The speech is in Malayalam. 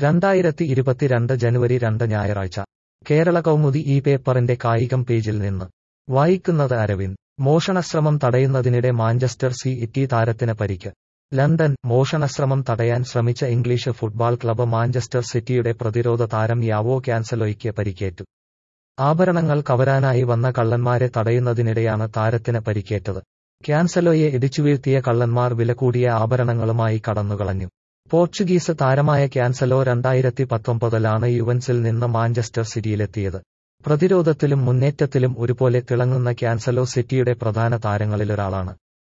രണ്ടായിരത്തി ഇരുപത്തിരണ്ട് ജനുവരി രണ്ട് ഞായറാഴ്ച കേരള കൗമുദി ഈ പേപ്പറിന്റെ കായികം പേജിൽ നിന്ന് വായിക്കുന്നത് അരവിന്ദ് മോഷണശ്രമം തടയുന്നതിനിടെ മാഞ്ചസ്റ്റർ സി ഇറ്റി താരത്തിന് പരിക്ക് ലണ്ടൻ മോഷണശ്രമം തടയാൻ ശ്രമിച്ച ഇംഗ്ലീഷ് ഫുട്ബോൾ ക്ലബ് മാഞ്ചസ്റ്റർ സിറ്റിയുടെ പ്രതിരോധ താരം യാവോ ക്യാൻസലോയ്ക്ക് പരിക്കേറ്റു ആഭരണങ്ങൾ കവരാനായി വന്ന കള്ളന്മാരെ തടയുന്നതിനിടെയാണ് താരത്തിന് പരിക്കേറ്റത് ക്യാൻസലോയെ ഇടിച്ചുവീഴ്ത്തിയ കള്ളന്മാർ വിലകൂടിയ ആഭരണങ്ങളുമായി കടന്നുകളഞ്ഞു പോർച്ചുഗീസ് താരമായ ക്യാൻസലോ രണ്ടായിരത്തി പത്തൊമ്പതിലാണ് യുവൻസിൽ നിന്ന് മാഞ്ചസ്റ്റർ സിറ്റിയിലെത്തിയത് പ്രതിരോധത്തിലും മുന്നേറ്റത്തിലും ഒരുപോലെ തിളങ്ങുന്ന ക്യാൻസലോ സിറ്റിയുടെ പ്രധാന താരങ്ങളിലൊരാളാണ്